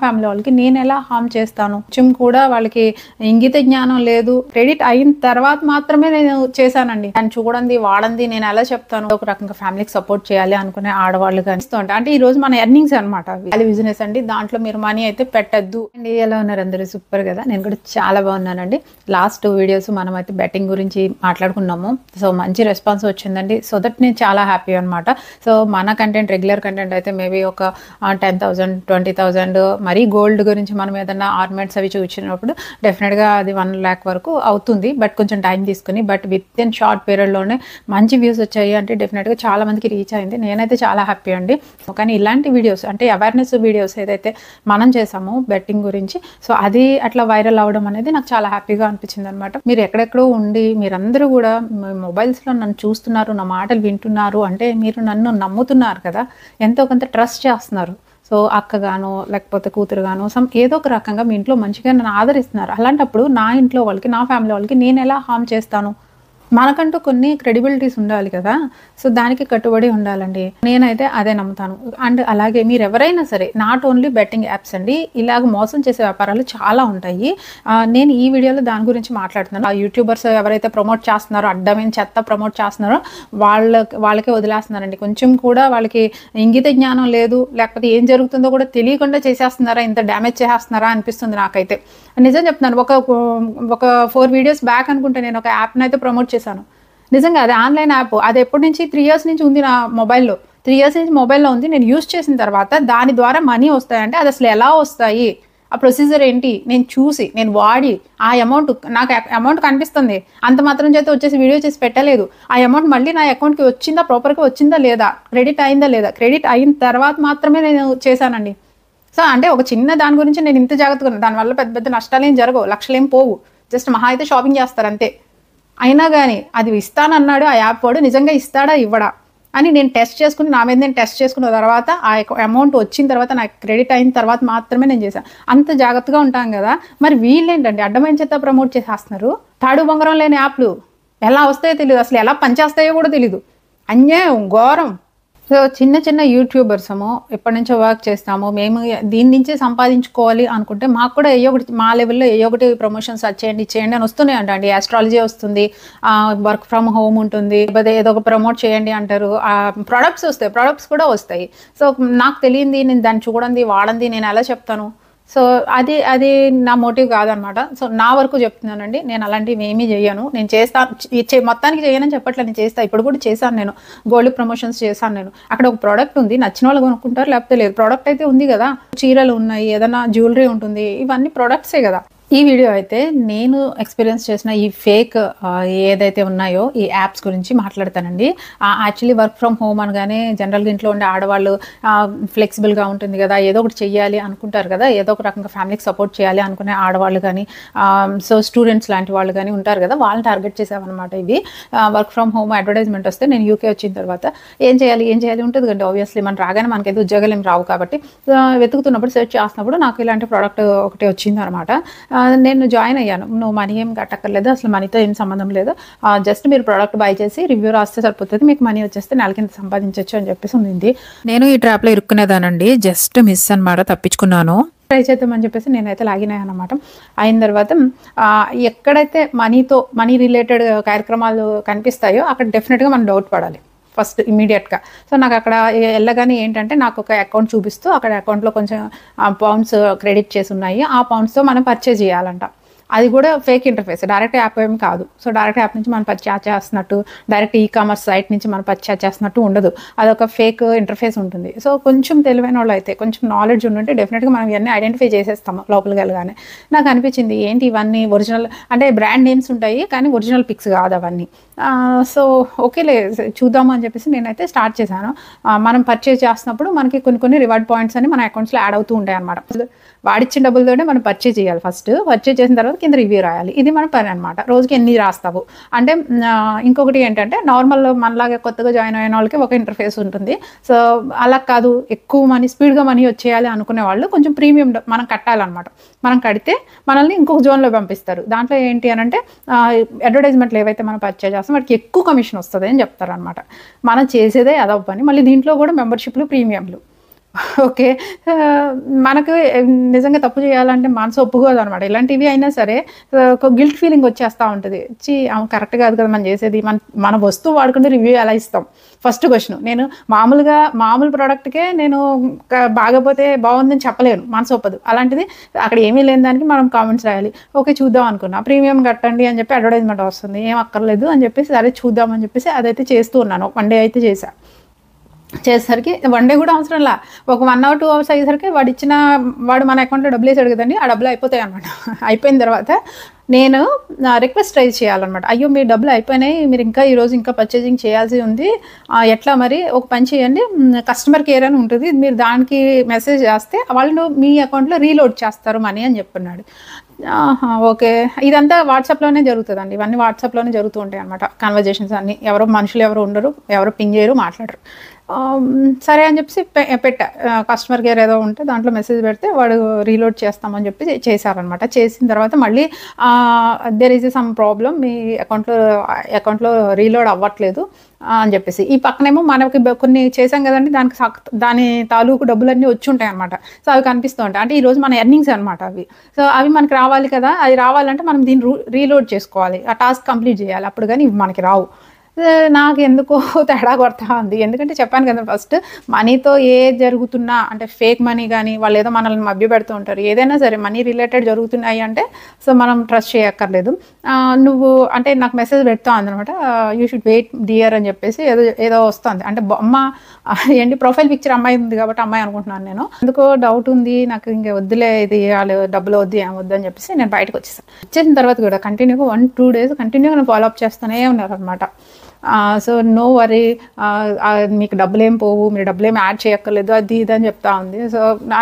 family వాళ్ళకి నేను ఎలా హామ్ చేస్తాను కొంచెం కూడా వాళ్ళకి ఇంగిత జ్ఞానం లేదు క్రెడిట్ అయిన తర్వాత మాత్రమే నేను చేశానండి దాన్ని చూడండి వాడండి నేను ఎలా చెప్తాను ఒక రకంగా ఫ్యామిలీకి సపోర్ట్ చేయాలి అనుకునే ఆడవాళ్ళు కనిపిస్తూ ఉంటాయి అంటే ఈ రోజు మన ఎర్నింగ్స్ అనమాట అది బిజినెస్ అండి దాంట్లో మీరు మనీ అయితే పెట్టద్దు అండి ఎలా ఉన్నారు అందరూ సూపర్ కదా నేను కూడా చాలా బాగున్నానండి లాస్ట్ వీడియోస్ మనం అయితే బెట్టింగ్ గురించి మాట్లాడుకున్నాము సో మంచి రెస్పాన్స్ వచ్చిందండి సో దట్ నేను చాలా హ్యాపీ అనమాట సో మన కంటెంట్ రెగ్యులర్ కంటెంట్ అయితే మేబీ ఒక టెన్ థౌసండ్ ట్వంటీ థౌసండ్ మరీ గోల్డ్ గురించి మనం ఏదైనా ఆర్నమెంట్స్ అవి చూపించినప్పుడు డెఫినెట్గా అది వన్ ల్యాక్ వరకు అవుతుంది బట్ కొంచెం టైం తీసుకుని బట్ విత్ ఇన్ షార్ట్ పీరియడ్లోనే మంచి వ్యూస్ వచ్చాయి అంటే డెఫినెట్గా చాలా మందికి రీచ్ అయింది నేనైతే చాలా హ్యాపీ అండి కానీ ఇలాంటి వీడియోస్ అంటే అవేర్నెస్ వీడియోస్ ఏదైతే మనం చేసామో బెట్టింగ్ గురించి సో అది అట్లా వైరల్ అవ్వడం అనేది నాకు చాలా హ్యాపీగా అనిపించింది అనమాట మీరు ఎక్కడెక్కడో ఉండి మీరందరూ కూడా మీ మొబైల్స్లో నన్ను చూస్తున్నారు నా మాటలు వింటున్నారు అంటే మీరు నన్ను నమ్ముతున్నారు కదా ఎంతో కొంత ట్రస్ట్ చేస్తున్నారు సో అక్కగానో లేకపోతే కూతురుగానో సమ్ ఏదో ఒక రకంగా మీ ఇంట్లో మంచిగా నన్ను ఆదరిస్తున్నారు అలాంటప్పుడు నా ఇంట్లో వాళ్ళకి నా ఫ్యామిలీ వాళ్ళకి నేను ఎలా హామ్ చేస్తాను మనకంటూ కొన్ని క్రెడిబిలిటీస్ ఉండాలి కదా సో దానికి కట్టుబడి ఉండాలండి నేనైతే అదే నమ్ముతాను అండ్ అలాగే మీరు ఎవరైనా సరే నాట్ ఓన్లీ బెట్టింగ్ యాప్స్ అండి ఇలాగ మోసం చేసే వ్యాపారాలు చాలా ఉంటాయి ఆ, నేను ఈ వీడియోలో దాని గురించి మాట్లాడుతున్నాను ఆ యూట్యూబర్స్ ఎవరైతే ప్రమోట్ చేస్తున్నారో అడ్డమైన చెత్త ప్రమోట్ చేస్తున్నారో వాళ్ళ వాళ్ళకే వదిలేస్తున్నారండి కొంచెం కూడా వాళ్ళకి ఇంగిత జ్ఞానం లేదు లేకపోతే ఏం జరుగుతుందో కూడా తెలియకుండా చేసేస్తున్నారా ఇంత డ్యామేజ్ చేసేస్తున్నారా అనిపిస్తుంది నాకైతే నిజం చెప్తున్నాను ఒక ఒక ఫోర్ వీడియోస్ బ్యాక్ అనుకుంటే నేను ఒక యాప్ని అయితే ప్రమోట్ చేశాను నిజంగా అది ఆన్లైన్ యాప్ అది ఎప్పటి నుంచి త్రీ ఇయర్స్ నుంచి ఉంది నా మొబైల్లో త్రీ ఇయర్స్ నుంచి మొబైల్లో ఉంది నేను యూస్ చేసిన తర్వాత దాని ద్వారా మనీ వస్తాయంటే అది అసలు ఎలా వస్తాయి ఆ ప్రొసీజర్ ఏంటి నేను చూసి నేను వాడి ఆ అమౌంట్ నాకు అమౌంట్ కనిపిస్తుంది అంత మాత్రం చేత వచ్చేసి వీడియో చేసి పెట్టలేదు ఆ అమౌంట్ మళ్ళీ నా అకౌంట్కి వచ్చిందా ప్రాపర్గా వచ్చిందా లేదా క్రెడిట్ అయిందా లేదా క్రెడిట్ అయిన తర్వాత మాత్రమే నేను చేశానండి సో అంటే ఒక చిన్న దాని గురించి నేను ఇంత జాగ్రత్తగా ఉన్నాను దానివల్ల పెద్ద పెద్ద నష్టాలు ఏం జరగవు లక్షలేం పోవు జస్ట్ మహా అయితే షాపింగ్ చేస్తారు అంతే అయినా కానీ అది ఇస్తానన్నాడు ఆ యాప్ వాడు నిజంగా ఇస్తాడా ఇవ్వడా అని నేను టెస్ట్ చేసుకుని నా మీద నేను టెస్ట్ చేసుకున్న తర్వాత ఆ అమౌంట్ వచ్చిన తర్వాత నాకు క్రెడిట్ అయిన తర్వాత మాత్రమే నేను చేశాను అంత జాగ్రత్తగా ఉంటాం కదా మరి వీళ్ళేంటండి అడ్డమైన చేత ప్రమోట్ చేసేస్తున్నారు తాడు బొంగరం లేని యాప్లు ఎలా వస్తాయో తెలియదు అసలు ఎలా పనిచేస్తాయో కూడా తెలియదు అన్యాయం ఘోరం సో చిన్న చిన్న యూట్యూబర్స్ ఏమో ఎప్పటి నుంచో వర్క్ చేస్తాము మేము దీని నుంచే సంపాదించుకోవాలి అనుకుంటే మాకు కూడా ఏ ఒకటి మా లెవెల్లో ఏ ఒకటి ప్రమోషన్స్ చేయండి చేయండి అని వస్తూనే అండి ఆస్ట్రాలజీ వస్తుంది వర్క్ ఫ్రమ్ హోమ్ ఉంటుంది లేకపోతే ఏదో ఒక ప్రమోట్ చేయండి అంటారు ప్రొడక్ట్స్ వస్తాయి ప్రొడక్ట్స్ కూడా వస్తాయి సో నాకు తెలియంది నేను దాన్ని చూడండి వాడండి నేను ఎలా చెప్తాను సో అది అది నా మోటివ్ కాదనమాట సో నా వరకు చెప్తున్నానండి నేను అలాంటివి ఏమీ చేయను నేను చేస్తాను చే- మొత్తానికి చేయనని చెప్పట్లేదు నేను చేస్తాను ఇప్పుడు కూడా చేశాను నేను గోల్డ్ ప్రమోషన్స్ చేశాను నేను అక్కడ ఒక ప్రోడక్ట్ ఉంది నచ్చిన వాళ్ళు కొనుక్కుంటారు లేకపోతే లేదు ప్రోడక్ట్ అయితే ఉంది కదా చీరలు ఉన్నాయి ఏదైనా జ్యువెలరీ ఉంటుంది ఇవన్నీ ప్రోడక్ట్సే కదా ఈ వీడియో అయితే నేను ఎక్స్పీరియన్స్ చేసిన ఈ ఫేక్ ఏదైతే ఉన్నాయో ఈ యాప్స్ గురించి మాట్లాడతానండి యాక్చువల్లీ వర్క్ ఫ్రమ్ హోమ్ అనగానే జనరల్గా ఇంట్లో ఉండే ఆడవాళ్ళు ఫ్లెక్సిబుల్గా ఉంటుంది కదా ఏదో ఒకటి చెయ్యాలి అనుకుంటారు కదా ఏదో ఒక రకంగా ఫ్యామిలీకి సపోర్ట్ చేయాలి అనుకునే ఆడవాళ్ళు కానీ సో స్టూడెంట్స్ లాంటి వాళ్ళు కానీ ఉంటారు కదా వాళ్ళని టార్గెట్ చేసామన్నమాట ఇవి వర్క్ ఫ్రమ్ హోమ్ అడ్వర్టైజ్మెంట్ వస్తే నేను యూకే వచ్చిన తర్వాత ఏం చేయాలి ఏం చేయాలి ఉంటుంది కండి ఆబ్వియస్లీ మనం రాగానే మనకైతే ఉద్యోగాలు ఏం రావు కాబట్టి ఆ, వెతుకుతున్నప్పుడు సెర్చ్ చేస్తున్నప్పుడు నాకు ఇలాంటి ప్రోడక్ట్ ఒకటి వచ్చింది అనమాట నేను జాయిన్ అయ్యాను నువ్వు మనీ ఏం కట్టక్కర్లేదు అసలు మనీతో ఏం సంబంధం లేదు జస్ట్ మీరు ప్రోడక్ట్ బై చేసి రివ్యూ రాస్తే సరిపోతుంది మీకు మనీ వచ్చేస్తే నెలకింత సంపాదించవచ్చు అని చెప్పేసి ఉంది నేను ఈ ట్రాప్లో ఇరుక్కునేదానండి జస్ట్ మిస్ అనమాట తప్పించుకున్నాను ట్రై చేద్దామని చెప్పేసి నేనైతే లాగిన్ అయ్యాను అనమాట అయిన తర్వాత ఆ, ఎక్కడైతే మనీతో మనీ రిలేటెడ్ కార్యక్రమాలు కనిపిస్తాయో అక్కడ డెఫినెట్గా మనం డౌట్ పడాలి ఫస్ట్ ఇమీడియట్గా సో నాకు అక్కడ ఎ- వెళ్ళగానే ఏంటంటే నాకు ఒక అకౌంట్ చూపిస్తూ అక్కడ అకౌంట్లో కొంచెం పౌండ్స్ క్రెడిట్ చేసి ఉన్నాయి ఆ పౌండ్స్తో మనం పర్చేజ్ చేయాలంట అది కూడా ఫేక్ ఇంటర్ఫేస్ డైరెక్ట్ యాప్ ఏం కాదు సో డైరెక్ట్ యాప్ నుంచి మనం పర్చేజ్ చేస్తున్నట్టు డైరెక్ట్ ఈ కామర్స్ సైట్ నుంచి మనం పర్చేజ్ చేస్తున్నట్టు ఉండదు అదొక ఫేక్ ఇంటర్ఫేస్ ఉంటుంది సో కొంచెం తెలివైన వాళ్ళు అయితే కొంచెం నాలెడ్జ్ ఉంటే డెఫినెట్గా మనం ఇవన్నీ ఐడెంటిఫై చేసేస్తాము లోపలికి వెళ్ళగానే నాకు అనిపించింది ఏంటి ఇవన్నీ ఒరిజినల్ అంటే బ్రాండ్ నేమ్స్ ఉంటాయి కానీ ఒరిజినల్ పిక్స్ కాదు అవన్నీ ఆ, సో ఓకేలే చూద్దాము అని చెప్పేసి నేనైతే స్టార్ట్ చేశాను ఆ, మనం పర్చేజ్ చేస్తున్నప్పుడు మనకి కొన్ని కొన్ని రివార్డ్ పాయింట్స్ అని మన అకౌంట్స్లో యాడ్ అవుతూ ఉంటాయి అనమాట వాడిచ్చిన డబ్బులతోనే మనం పర్చేజ్ చేయాలి ఫస్ట్ పర్చేజ్ చేసిన తర్వాత కింద రివ్యూ రాయాలి ఇది మన పని అనమాట రోజుకి ఎన్ని రాస్తావు అంటే మ్, ఆ, ఇంకొకటి ఏంటంటే నార్మల్ మనలాగా కొత్తగా జాయిన్ అయిన వాళ్ళకి ఒక ఇంటర్ఫేస్ ఉంటుంది సో అలా కాదు ఎక్కువ మనీ స్పీడ్గా మనీ వచ్చేయాలి అనుకునే వాళ్ళు కొంచెం ప్రీమియం మనం కట్టాలన్నమాట మనం కడితే మనల్ని ఇంకొక జోన్లో పంపిస్తారు దాంట్లో ఏంటి అని అంటే అడ్వర్టైజ్మెంట్లు ఏవైతే మనం పర్చేజ్ చేస్తాం వాటికి ఎక్కువ కమిషన్ వస్తుంది అని చెప్తారు అనమాట మనం చేసేదే అదవ పని మళ్ళీ దీంట్లో కూడా మెంబర్షిప్లు ప్రీమియంలు ఓకే ఆ, మనకు నిజంగా తప్పు చేయాలంటే మనసు ఒప్పుకోదు అనమాట ఇలాంటివి అయినా సరే ఆ, ఒక గిల్ట్ ఫీలింగ్ వచ్చేస్తూ ఉంటుంది చి కరెక్ట్ కాదు కదా మనం చేసేది మన మన వస్తువు వాడుకుంటే రివ్యూ ఎలా ఇస్తాం ఫస్ట్ క్వశ్చన్ నేను మామూలుగా మామూలు ప్రోడక్ట్కే నేను క- బాగపోతే బాగుందని చెప్పలేను మనసు ఒప్పదు అలాంటిది అక్కడ ఏమీ లేని దానికి మనం కామెంట్స్ రాయాలి ఓకే చూద్దాం అనుకున్నా ప్రీమియం కట్టండి అని చెప్పి అడ్వర్టైజ్మెంట్ వస్తుంది ఏం అక్కర్లేదు అని చెప్పేసి సరే చూద్దాం అని చెప్పేసి అదైతే చేస్తూ ఉన్నాను వన్ డే అయితే చేశా చేసేసరికి వన్ డే కూడా అవసరం లా ఒక వన్ అవర్ టూ అవర్స్ అయ్యేసరికి వాడు ఇచ్చిన వాడు మన అకౌంట్లో డబ్బులు వేసాడు కదండి ఆ డబ్బులు అయిపోతాయి అనమాట అయిపోయిన తర్వాత నేను రిక్వెస్ట్ రైజ్ చేయాలన్నమాట అయ్యో మీ డబ్బులు అయిపోయినాయి మీరు ఇంకా ఈరోజు ఇంకా పర్చేజింగ్ చేయాల్సి ఉంది ఆ, ఎట్లా మరి ఒక పని చేయండి కస్టమర్ కేర్ అని ఉంటుంది మీరు దానికి మెసేజ్ చేస్తే వాళ్ళు మీ అకౌంట్లో రీలోడ్ చేస్తారు మనీ అని చెప్పున్నాడు ఆహా, ఓకే ఇదంతా వాట్సాప్లోనే జరుగుతుందండి ఇవన్నీ వాట్సాప్లోనే జరుగుతూ ఉంటాయి అనమాట కన్వర్జేషన్స్ అన్నీ ఎవరో మనుషులు ఎవరు ఉండరు ఎవరు పింగ్ చేయరు మాట్లాడరు ఆమ్, సరే అని చెప్పేసి పె- పెట్టా కస్టమర్ కేర్ ఏదో ఉంటే దాంట్లో మెసేజ్ పెడితే వాడు రీలోడ్ చేస్తామని చెప్పి చే- చేశారనమాట చేసిన తర్వాత మళ్ళీ దెర్ ఈజ్ సమ్ ప్రాబ్లం మీ అకౌంట్లో అకౌంట్లో రీలోడ్ అవ్వట్లేదు ఆ, అని చెప్పేసి ఈ పక్కనేమో మనకి బ- కొన్ని చేసాం కదండి దానికి సక్- దాని తాలూకు డబ్బులన్నీ వచ్చి ఉంటాయి అనమాట సో అవి కనిపిస్తూ ఉంటాయి అంటే ఈ రోజు మన ఎర్నింగ్స్ అనమాట అవి సో అవి మనకి రావాలి కదా అది రావాలంటే మనం దీన్ని రూ- రీలోడ్ చేసుకోవాలి ఆ టాస్క్ కంప్లీట్ చేయాలి అప్పుడు కానీ ఇవి మనకి రావు ఏ, నాకు ఎందుకో తేడా కొడతా ఉంది ఎందుకంటే చెప్పాను కదా ఫస్ట్ మనీతో ఏ జరుగుతున్నా అంటే ఫేక్ మనీ కానీ వాళ్ళు ఏదో మనల్ని మభ్య పెడుతూ ఉంటారు ఏదైనా సరే మనీ రిలేటెడ్ జరుగుతున్నాయి అంటే సో మనం ట్రస్ట్ చేయక్కర్లేదు ఆ, నువ్వు అంటే నాకు మెసేజ్ పెడతా అనమాట యూ షుడ్ వెయిట్ డియర్ అని చెప్పేసి ఏదో ఏదో వస్తుంది అంటే బొమ్మ ఆ, ఏంటి ప్రొఫైల్ పిక్చర్ అమ్మాయి ఉంది కాబట్టి అమ్మాయి అనుకుంటున్నాను నేను ఎందుకో డౌట్ ఉంది నాకు ఇంకా వద్దులే ఇది వాళ్ళు డబ్బులు వద్దు ఏం వద్దు అని చెప్పేసి నేను బయటకు వచ్చేసాను వచ్చేసిన తర్వాత కూడా కంటిన్యూగా వన్ టూ డేస్ కంటిన్యూగా ఫాలో అప్ చేస్తూనే ఉన్నారు అనమాట సో నో వరీ మీకు డబ్బులు ఏం పోవు మీరు డబ్బులు ఏం యాడ్ చేయక్కర్లేదు అది ఇది అని చెప్తా ఉంది so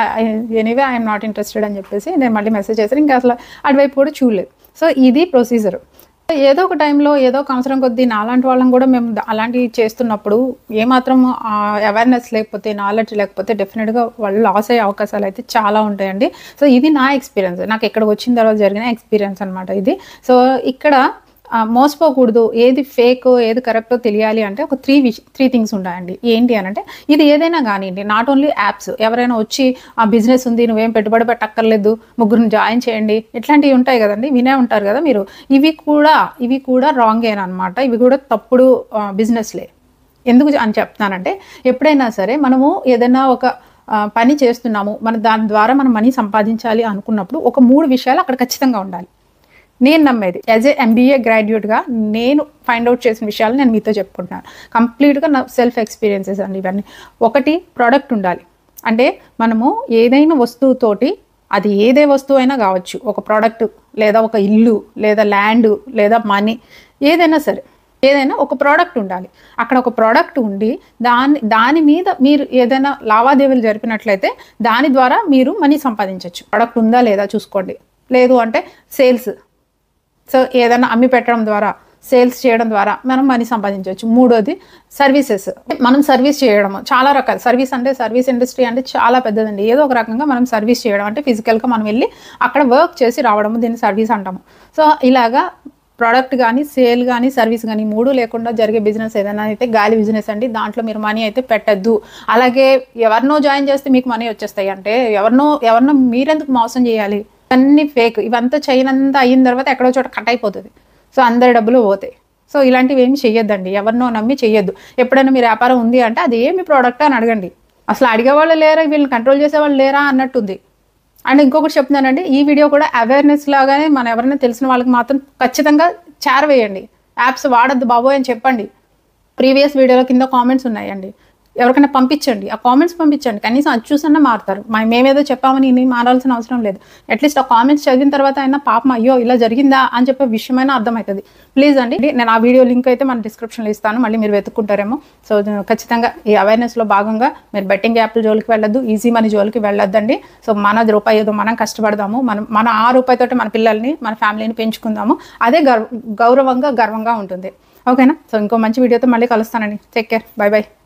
anyway I'm not interested అని చెప్పేసి నేను మళ్ళీ మెసేజ్ చేశాను ఇంకా అసలు అటువైపు కూడా చూడలేదు సో ఇది ప్రొసీజర్ ఏదో ఒక టైంలో ఏదో ఒక అవసరం కొద్దీ నాలాంటి వాళ్ళని కూడా మేము ద- అలాంటివి చేస్తున్నప్పుడు ఏమాత్రం అవేర్నెస్ లేకపోతే నాలెడ్జ్ లేకపోతే డెఫినెట్గా వాళ్ళు లాస్ అయ్యే అవకాశాలు అయితే చాలా ఉంటాయండి సో ఇది నా ఎక్స్పీరియన్స్ నాకు ఇక్కడికి వచ్చిన తర్వాత జరిగిన ఎక్స్పీరియన్స్ అనమాట ఇది సో ఇక్కడ ఆ, మోసపోకూడదు ఏది ఫేక్ ఏది కరెక్టో తెలియాలి అంటే ఒక త్రీ విష్ త్రీ థింగ్స్ ఉంటాయండి ఏంటి అని అంటే ఇది ఏదైనా కానివ్వండి నాట్ ఓన్లీ యాప్స్ ఎవరైనా వచ్చి ఆ బిజినెస్ ఉంది నువ్వేం పెట్టుబడి పెట్టక్కర్లేదు ముగ్గురిని జాయిన్ చేయండి ఇట్లాంటివి ఉంటాయి కదండి వినే ఉంటారు కదా మీరు ఇవి కూడా ఇవి కూడా రాంగ్ అనమాట ఇవి కూడా తప్పుడు బిజినెస్లే ఎందుకు అని చెప్తున్నానంటే ఎప్పుడైనా సరే మనము ఏదైనా ఒక ఆ, పని చేస్తున్నాము మన దాని ద్వారా మనం మనీ సంపాదించాలి అనుకున్నప్పుడు ఒక మూడు విషయాలు అక్కడ ఖచ్చితంగా ఉండాలి నేను నమ్మేది యాజ్ ఏ ఎంబీఏ గ్రాడ్యుయేట్గా నేను ఫైండ్ అవుట్ చేసిన విషయాలు నేను మీతో చెప్పుకుంటున్నాను కంప్లీట్గా నా సెల్ఫ్ ఎక్స్పీరియన్సెస్ అండి ఇవన్నీ ఒకటి ప్రోడక్ట్ ఉండాలి అంటే మనము ఏదైనా వస్తువుతోటి అది ఏదే వస్తువు అయినా కావచ్చు ఒక ప్రోడక్ట్ లేదా ఒక ఇల్లు లేదా ల్యాండ్ లేదా మనీ ఏదైనా సరే ఏదైనా ఒక ప్రోడక్ట్ ఉండాలి అక్కడ ఒక ప్రోడక్ట్ ఉండి దాని దాని మీద మీరు ఏదైనా లావాదేవీలు జరిపినట్లయితే దాని ద్వారా మీరు మనీ సంపాదించవచ్చు ప్రోడక్ట్ ఉందా లేదా చూసుకోండి లేదు అంటే సేల్స్ సో ఏదైనా అమ్మి పెట్టడం ద్వారా సేల్స్ చేయడం ద్వారా మనం మనీ సంపాదించవచ్చు మూడోది సర్వీసెస్ మనం సర్వీస్ చేయడం చాలా రకాలు సర్వీస్ అంటే సర్వీస్ ఇండస్ట్రీ అంటే చాలా పెద్దదండి ఏదో ఒక రకంగా మనం సర్వీస్ చేయడం అంటే ఫిజికల్గా మనం వెళ్ళి అక్కడ వర్క్ చేసి రావడము దీన్ని సర్వీస్ అంటాము సో ఇలాగా ప్రోడక్ట్ కానీ సేల్ కానీ సర్వీస్ కానీ మూడు లేకుండా జరిగే బిజినెస్ ఏదైనా అయితే గాలి బిజినెస్ అండి దాంట్లో మీరు మనీ అయితే పెట్టద్దు అలాగే ఎవరినో జాయిన్ చేస్తే మీకు మనీ వచ్చేస్తాయి అంటే ఎవరినో ఎవరినో మీరెందుకు మోసం చేయాలి అన్ని ఫేక్ ఇవంతా చేయనంతా అయిన తర్వాత ఎక్కడో చోట కట్ అయిపోతుంది సో అందరి డబ్బులు పోతాయి సో ఇలాంటివి ఏమి చెయ్యొద్దండి ఎవరినో నమ్మి చెయ్యొద్దు ఎప్పుడైనా మీరు వ్యాపారం ఉంది అంటే అది ఏమి ప్రోడక్ట్ అని అడగండి అసలు అడిగేవాళ్ళు లేరా వీళ్ళని కంట్రోల్ చేసేవాళ్ళు లేరా అన్నట్టుంది అండ్ ఇంకొకటి చెప్తున్నానండి ఈ వీడియో కూడా అవేర్నెస్ లాగానే మన ఎవరైనా తెలిసిన వాళ్ళకి మాత్రం ఖచ్చితంగా చేరవేయండి యాప్స్ వాడద్దు బాబోయ్ అని చెప్పండి ప్రీవియస్ వీడియోలో కింద కామెంట్స్ ఉన్నాయండి ఎవరికైనా పంపించండి ఆ కామెంట్స్ పంపించండి కనీసం అది చూసన్నా మారుతారు మా మేమేదో చెప్పామని ఇన్ని మారాల్సిన అవసరం లేదు అట్లీస్ట్ ఆ కామెంట్స్ చదివిన తర్వాత అయినా పాపం అయ్యో ఇలా జరిగిందా అని చెప్పే విషయమైనా అర్థమవుతుంది ప్లీజ్ అండి నేను ఆ వీడియో లింక్ అయితే మన డిస్క్రిప్షన్లో ఇస్తాను మళ్ళీ మీరు వెతుక్కుంటారేమో సో ఖచ్చితంగా ఈ అవేర్నెస్లో భాగంగా మీరు బెట్టింగ్ యాప్ల జోలికి వెళ్ళొద్దు ఈజీ మనీ జోలికి వెళ్ళొద్దండి సో మన రూపాయి ఏదో మనం కష్టపడదాము మనం మన ఆ రూపాయితోటి మన పిల్లల్ని మన ఫ్యామిలీని పెంచుకుందాము అదే గర్వ గౌరవంగా గర్వంగా ఉంటుంది ఓకేనా సో ఇంకో మంచి వీడియోతో మళ్ళీ కలుస్తానండి టేక్ కేర్ బై బై